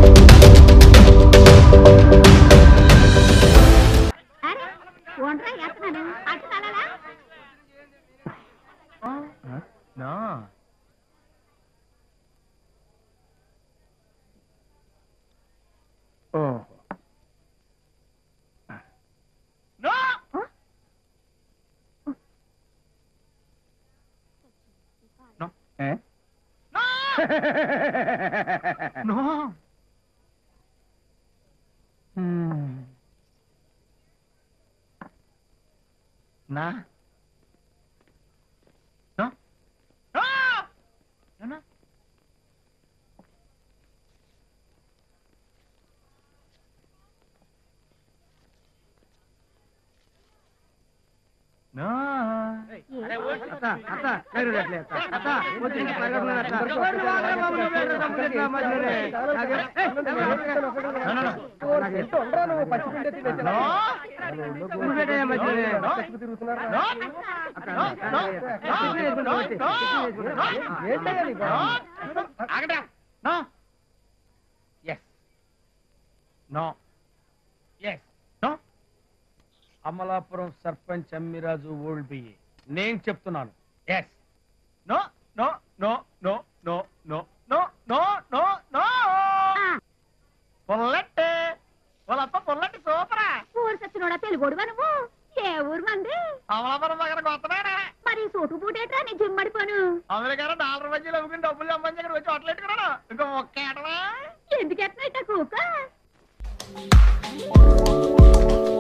అరే ఒంట్రా ఎత్తనాను అటు తలలా నో ఓహో నో నో ఏ నో నా నో నో నో నో అత్త అత్త లేరు రేట్లే అత్త అత్త వచ్చి పగడున్నారు అత్త ఎవరిని వాడరా బాబు నువ్వు ఎక్కడ డబ్బులు ఎట్లా మధ్యలోనే? నాకే- ఏయ్, నాకు ఎంత ఉండరా నువ్వు పచ్చి పిండి ఎత్తి వేసావా? నువ్వు పెట్టేయ్యా మధ్యలోనే. అత్త, అత్త, టిఫిన్ వేసుకుంటా వచ్చి, టిఫిన్ వేసుకుంటా. ఏంటయ్యా నీ గొడవ? ఆగడా no yes no yes no Amalapuram sarpanch Ammiraju old బియ్యి నేను చెప్తున్నాను yes no no no no no no no no no no పొల్లట్టే వాళ్ళప్ప పొల్లట్టి సూపరా ఊరు సచ్చినోడా తెలుగోడువా నువ్వు ఏ ఊరు మంది అమలాపురం దగ్గర కొత్తమేనా మరి సూటు బూటేట్రా నీ జిమ్మడిపోను అమెరికా డాలర్ మధ్యలో అమ్ముకుని డబ్బులు సంబంధించి ఇక్కడ వచ్చి హోటల్ ఇంకా ఒక్క ఏటవా ఎందుకు ఎట్నైతే కూక